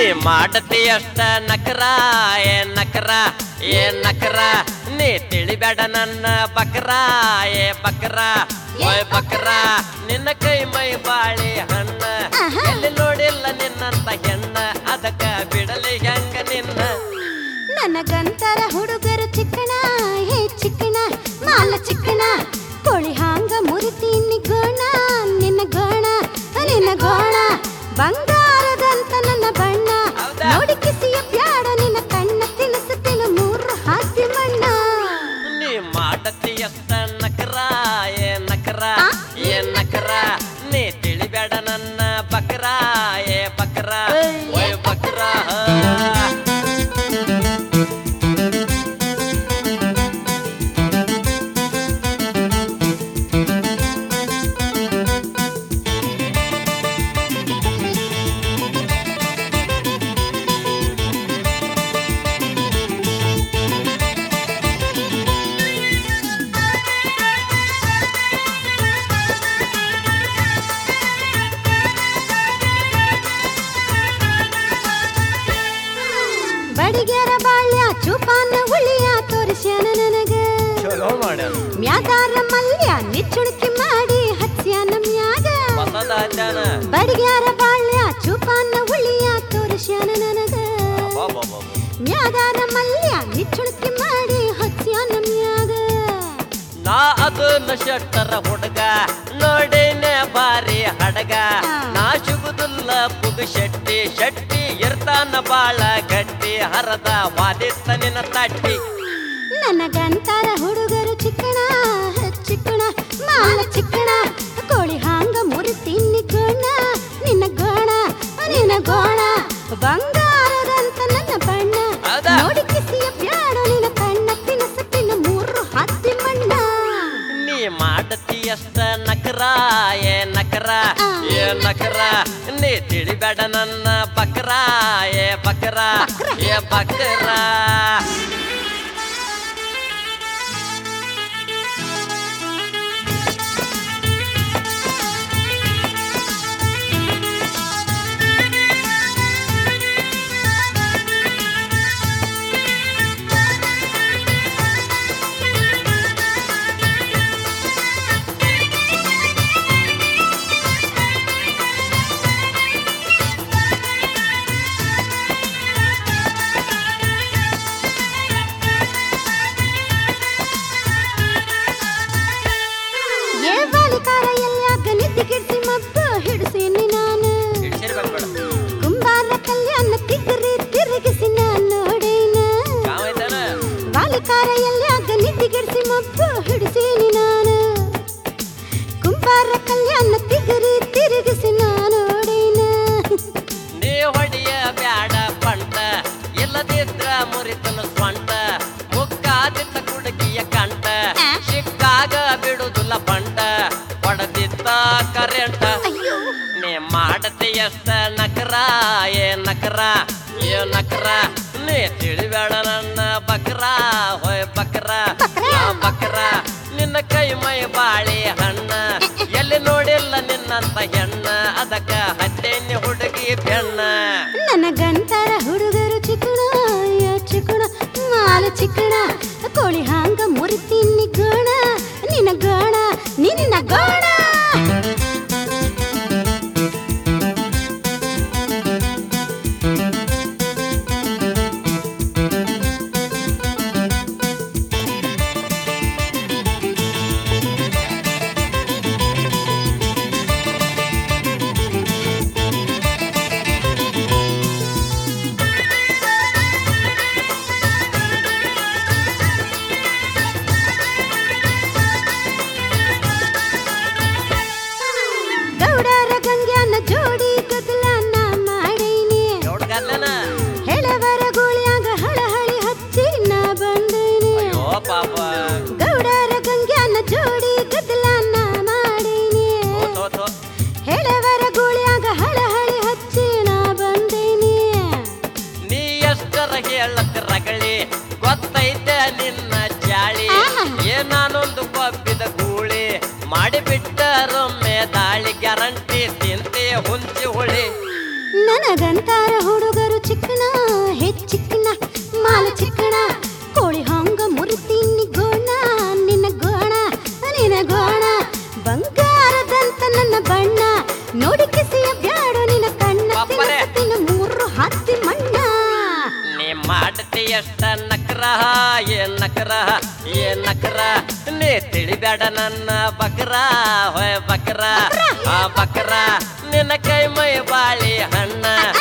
ಮಾಡತಿ ಅಷ್ಟ ನಕರ ಏ ನಕರ ಏ ನಕರ ನೀ ತಿಳಿಬೇಡ ನನ್ನ ಬಕರ ಏ ಬಕರ ಓಯ್ ಬಕರ ನಿನ್ನ ಕೈ ಮೈ ಬಾಳಿ ಹಣ್ಣ ಎಲ್ಲಿ ನೋಡಿಲ್ಲ ನಿನ್ನಂತ ಹೆಣ್ಣ ಅದಕ್ಕ ಬಿಡಲಿ ಹೆಂಗ ನಿನ್ನ ನನಗಂತರ ಹುಡುಗರು ಚಿಕ್ಕಣ ಹೇ ಚಿಕ್ಕಣ ಮಾಲ ಚಿಕ್ಕಣ ಕೋಳಿ ಹಾಂಗ ಮುರಿತೀನಿ ಗೋಣ ನಿನ್ನ ಗೋಣ ನಿನ್ನ ಗೋಣ ಬಂಗಾರದಂತ ನನ್ನ ಬಣ್ಣ ಹೌದಾ? ನೋಡಿ ಕಿಸಿಯ ಬ್ಯಾಡ ನಿನ್ನ ಕಣ್ಣ ತಿನ್ನಿಸುತ್ತೇನೆ ಮೂರು ಹಾಕಿ ಮಣ್ಣ ನೀ ಮಾಡತಿ ಅಷ್ಟ ನಕರ ಏ ನಕರ ಆ? ಏ ನಕರ ನೀ ತಿಳಿಬೇಡ ನನ್ನ ಬಕರ ಏ ಬಕರ ಓಯ್ ಬಕರ ಬಡಿಗೆರ ಬಾಳ್ಯ ಚೂಪಾನ ಉಳಿಯ ತೋರಿಸ್ಯಾನ ನನಗ ಚಲೋ ಮಾಡ್ಯಾನ ಮ್ಯಾದಾರ ಮಲ್ಯ ನಿಚ್ಚುಣಿಕೆ ಮಾಡಿ ಹಚ್ಯಾನ ಮ್ಯಾಗ ಹೊಸದ ಹಚ್ಚಾನ ಬಡಿಗ್ಯಾರ ಬಾಳ್ಯ ಚೂಪಾನ ಉಳಿಯ ತೋರಿಸ್ಯಾನ ನನಗ ಅಬ್ಬಬ್ಬಬ್ಬಬ್ಬ. ಮ್ಯಾದಾರ ಮಲ್ಯ ನಿಚ್ಚುಣಿಕೆ ಮಾಡಿ ಹಚ್ಯಾನ ಮ್ಯಾಗ ನಾ ಅದನ್ನ ಶೆಟ್ಟರ ಹುಡುಗ ನೋಡೇನೆ ಬಾರಿ ಹಡಗ ನಾ ಸಿಗುದಿಲ್ಲ ಪುಗ ಶೆಟ್ಟಿ ಶೆಟ್ಟಿ ಇರ್ತಾನ ಬಾಳ ಗಟ್ಟಿ ಹರದ ವಾದಿತ್ತ ನಿನ್ನ ತಟ್ಟಿ ನನಗಂತಾರ ಹುಡುಗರು ಚಿಕ್ಕಣ ಚಿಕ್ಕಣ ಮಾಲ ಚಿಕ್ಕಣ ಕೋಳಿ ಹಾಂಗ ಮುರಿತೀನಿ ಗೋಣ ನಿನ್ನ ಗೋಣ ನಿನ್ನ ಗೋಣ ಬಂಗಾರದಂತ ನನ್ನ ಬಣ್ಣ ಹೌದಾ? ನೋಡಿ ಕಿಸಿಯ ಬ್ಯಾಡ ನಿನ್ನ ಕಣ್ಣ ತಿನಸತ್ತಿನ ಮೂರು ಹತ್ತಿ ಮಣ್ಣ ನೀ ಮಾಡತಿ ಅಷ್ಟ ನಕರ ಏ ನಕರ ಆ. ಏ ನಕರ ನೀ ತಿಳಿಬೇಡ ನನ್ನ ಬಕರ ಏ ಬಕರ ಏ ಬಕರ ಏ ಬಾಲಿಕಾರ ಎಲ್ಲಾಗ ನಿದ್ದಿಗಿಡ್ಸಿ ಮಬ್ಬ ಹಿಡಿಸೀನಿ ನಾನು ಹಿಡ್ಸಿರ್ಬೇಕು ಬಿಡು. ಕುಂಬಾರ ಕಲ್ಯಾಣ ತಿಗರಿ ತಿರುಗಿಸಿ ನಾನು ನೋಡೇನ ಕಾವ ಐತೇನ? ಬಾಲಿಕಾರ ಎಲ್ಲಾಗ ನಿದ್ದಿಗಿಡ್ಸಿ ಮಬ್ಬ ಹಿಡಿಸೀನಿ ನಾನು ಕುಂಬಾರ ಕಲ್ಯಾಣ ತಿಗರಿ ತಿರುಗಿಸಿ ನಾನು ನೋಡೇನ ನೀ ಹೊಡಿಯ ಬ್ಯಾಡ ಪಂಟ ಇಲ್ಲದಿದ್ರ ಮುರಿತನ ಸ್ವಂಟ ಮುಕ್ಕಾದಿತ್ತ ಕುಡುಕಿಯ ಕಂಟ ಆ? ಸಿಕ್ಕಾಗ ಬಿಡುದಿಲ್ಲ ಬಂಟ ಹೊಡೆದಿದ್ದ ಕರೆಂಟ ಅಯ್ಯೋ ನೀ ಮಾಡತಿ ಎಷ್ಟ ನಕರ ಏ ನಕರ ಏ ನಕರ ನೀ ತಿಳಿಬೇಡ ನನ್ನ ಬಕ್ರ ಹೊಯ್ ಬಕ್ರ ಬಕ್ರ? ಆ ಬಕ್ರ ನಿನ್ನ ಕೈ ಮೈ ಬಾಳಿ ಹಣ್ಣ ಎಲ್ಲಿ ನೋಡಿಲ್ಲ ನಿನ್ನಂತ ಹೆಣ್ಣ ಅದಕ್ಕ ಹತ್ತೇನಿ ಹುಡುಗಿ ಬೆಣ್ಣ ನನಗಂತಾರ ಹುಡುಗರು ಚಿಕ್ಕಣ ಯಾ ಚಿಕ್ಕಣ ಮಾಲ ಚಿಕ್ಕಣ ಕೋಳಿ ಹಾಂಗ ಮುರಿತೀನಿ ಗೋಣ ನಿನ್ನ ಗೋಣ ನಿನ್ನ ಗೋಣ ಗೌಡರ ಗಂಗ್ಯಾನ ಜೋಡಿ ಗದಲನ್ನ ಮಾಡೀನಿ ಹುಡುಗರ್ಲೇನ ಹೆಳವರ ಗುಳಿಯಾಗ ಹಳಹಳಿ ಹಚ್ಚಿ ನಾ ಬಂದೀನಿ ಅಯ್ಯೋ ಪಾಪ ಗೌಡರ ಗಂಗ್ಯಾನ ಜೋಡಿ ಗದಲನ್ನ ಮಾಡೀನಿ ಥೋ, ಥೋ, ಥೋ. ಹೆಳವರ ಗುಳಿಯಾಗ ಹಳಹಳಿ ಹಚ್ಚಿ ನಾ ಬಂದೀನಿ ನೀ ಎಷ್ಟರ ಹೇಳಕ್ ರಗಳಿ ಗೊತ್ತೈತೆ ನಿನ್ನ ಚಾಳಿ ಆಹಾ. ಏ ನಾನೊಂದು ಕೊಬ್ಬಿದ ಗೂಳಿ ಮಾಡಿಬಿಟ್ಟರೊಮ್ಮೆ ದಾಳಿ ಗ್ಯಾರಂಟಿ ತಿಂತೆ ಹುಂಚಿ ಹುಳಿ ನನಗಂತಾರ ಹುಡುಗರು ಚಿಕ್ಕಣ ಹೆಚ್ಚಿಕ್ಕಣ ಮಾಲ ಚಿಕ್ಕಣ ಕೋಳಿ ಹಂಗ ಮುರಿತೀನಿ ಗೋಣ ನಿನ್ನ ಗೋಣ ನಿನ್ನ ಗೋಣ ಬಂಗಾರದಂತ ನನ್ನ ಬಣ್ಣ ನೋಡಿ ಕಿಸಿಯ ಬ್ಯಾಡು ನಿನ್ನ ಕಣ್ಣ ಬಾಪರೆ. ತಿನ್ನ ಮೂರು ಹತ್ತಿ ಮಣ್ಣ ನೀ ಮಾಡತಿ ಎಷ್ಟ ನಕ್ರ ಏನ್ ನಕ್ರ ಏನ್ ನಕ್ರ ನೀ ತಿಳಿಬೇಡ ನನ್ನ ಬಕ್ರ ಹೊಯ್ ಬಕ್ರ ಆ ಬಕ್ರ ನಿನ್ನ ಕೈ ಮೈ ಬಾಳಿ ಹಣ್ಣ